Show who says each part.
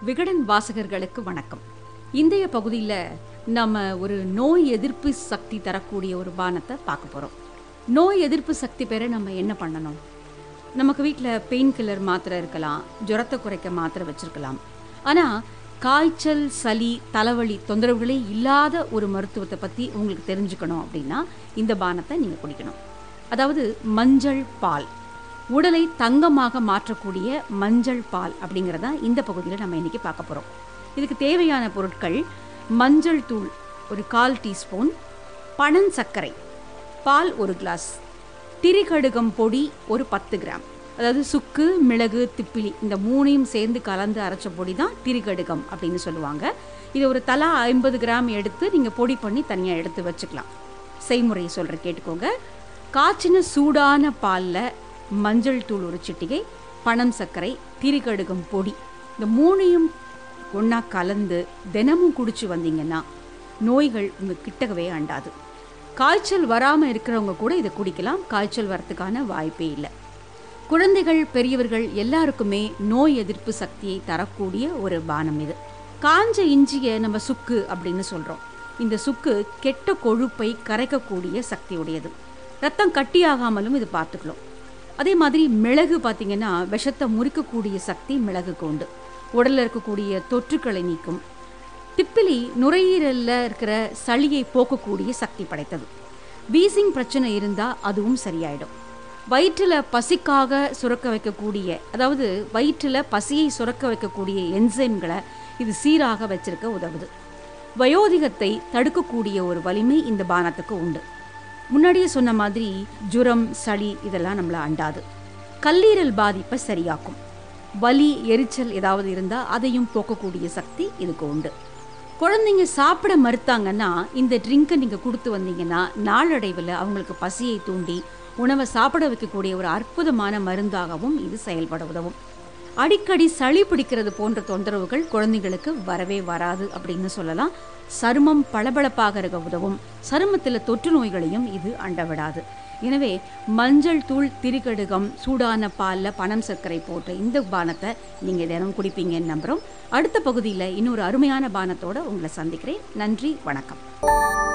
Speaker 1: விகடன் வாசகர்களுக்கு வணக்கம் இன்றைய பகுதியில் நம்ம ஒரு நோய் எதிர்ப்பு சக்தி தரக்கூடிய ஒரு பானத்தை பார்க்க போகிறோம் நோய் எதிர்ப்பு சக்தி பெற நம்ம என்ன பண்ணணும் நமக்கு வீட்டில் பெயின் கில்லர் மாத்திரை இருக்கலாம் ஜுரத்தை குறைக்க மாத்திரை வச்சிருக்கலாம் ஆனால் காய்ச்சல் சளி தலைவலி தொந்தரவுகளே இல்லாத ஒரு மருத்துவத்தை பற்றி உங்களுக்கு தெரிஞ்சுக்கணும் அப்படின்னா இந்த பானத்தை நீங்கள் குடிக்கணும் அதாவது மஞ்சள் பால் உடலை தங்கமாக மாற்றக்கூடிய மஞ்சள் பால் அப்படிங்கிறத இந்த பகுதியில் நம்ம இன்னைக்கு பார்க்க போகிறோம் இதுக்கு தேவையான பொருட்கள் மஞ்சள் தூள் ஒரு கால் டீஸ்பூன் பனன் சர்க்கரை பால் ஒரு கிளாஸ் திரிகடுகம் பொடி ஒரு பத்து கிராம் அதாவது சுக்கு மிளகு திப்பிலி இந்த மூணையும் சேர்ந்து கலந்து அரைச்ச பொடி தான் திரிகடுகம் அப்படின்னு சொல்லுவாங்க இது ஒரு தலா ஐம்பது கிராம் எடுத்து நீங்கள் பொடி பண்ணி தனியாக எடுத்து வச்சுக்கலாம் செய்முறையை சொல்கிற கேட்டுக்கோங்க காய்ச்சின சூடான பாலில் மஞ்சள் தூள் ஒரு சிட்டிகை பனம் சர்க்கரை திரிகடுகம் பொடி இந்த மூணையும் ஒன்றா கலந்து தினமும் குடிச்சு வந்தீங்கன்னா நோய்கள் உங்கள் கிட்டக்கவே அண்டாது காய்ச்சல் வராமல் இருக்கிறவங்க கூட இதை குடிக்கலாம் காய்ச்சல் வரத்துக்கான வாய்ப்பே இல்லை குழந்தைகள் பெரியவர்கள் எல்லாருக்குமே நோய் எதிர்ப்பு சக்தியை தரக்கூடிய ஒரு பானம் இது காஞ்ச இஞ்சியை நம்ம சுக்கு அப்படின்னு சொல்கிறோம் இந்த சுக்கு கெட்ட கொழுப்பை கரைக்கக்கூடிய சக்தி உடையது ரத்தம் கட்டியாகாமலும் இது பார்த்துக்கலாம் அதே மாதிரி மிளகு பார்த்தீங்கன்னா விஷத்தை முறிக்கக்கூடிய சக்தி மிளகுக்கு உண்டு உடலில் இருக்கக்கூடிய தொற்றுக்களை நீக்கும் திப்பிலி நுரையீரலில் இருக்கிற சளியை போக்கக்கூடிய சக்தி படைத்தது வீசிங் பிரச்சனை இருந்தால் அதுவும் சரியாயிடும் வயிற்றில் பசிக்காக சுரக்க வைக்கக்கூடிய அதாவது வயிற்றில் பசியை சுரக்க வைக்கக்கூடிய என்சைம்களை இது சீராக வச்சிருக்க உதவுது வயோதிகத்தை தடுக்கக்கூடிய ஒரு வலிமை இந்த பானத்துக்கு உண்டு முன்னாடியே சொன்ன மாதிரி ஜுரம் சளி இதெல்லாம் நம்மளை அண்டாது கல்லீரல் பாதிப்பை சரியாக்கும் வலி எரிச்சல் ஏதாவது இருந்தால் அதையும் போக்கக்கூடிய சக்தி இதுக்கு உண்டு குழந்தைங்க சாப்பிட மறுத்தாங்கன்னா இந்த ட்ரிங்கை நீங்கள் கொடுத்து வந்தீங்கன்னா நாளடைவில் அவங்களுக்கு பசியை தூண்டி உணவை சாப்பிட வைக்கக்கூடிய ஒரு அற்புதமான மருந்தாகவும் இது செயல்பட உதவும் அடிக்கடி சளி பிடிக்கிறது போன்ற தொந்தரவுகள் குழந்தைங்களுக்கு வரவே வராது அப்படின்னு சொல்லலாம் சருமம் பளபளப்பாக இருக்க உதவும் சருமத்தில் தொற்று நோய்களையும் இது அண்ட விடாது எனவே மஞ்சள் தூள் திரிகடுகம் சூடான பாலில் பனம் சர்க்கரை போட்ட இந்த பானத்தை நீங்கள் தினம் குடிப்பீங்கன்னு நம்புகிறோம் அடுத்த பகுதியில் இன்னொரு அருமையான பானத்தோட உங்களை சந்திக்கிறேன் நன்றி வணக்கம்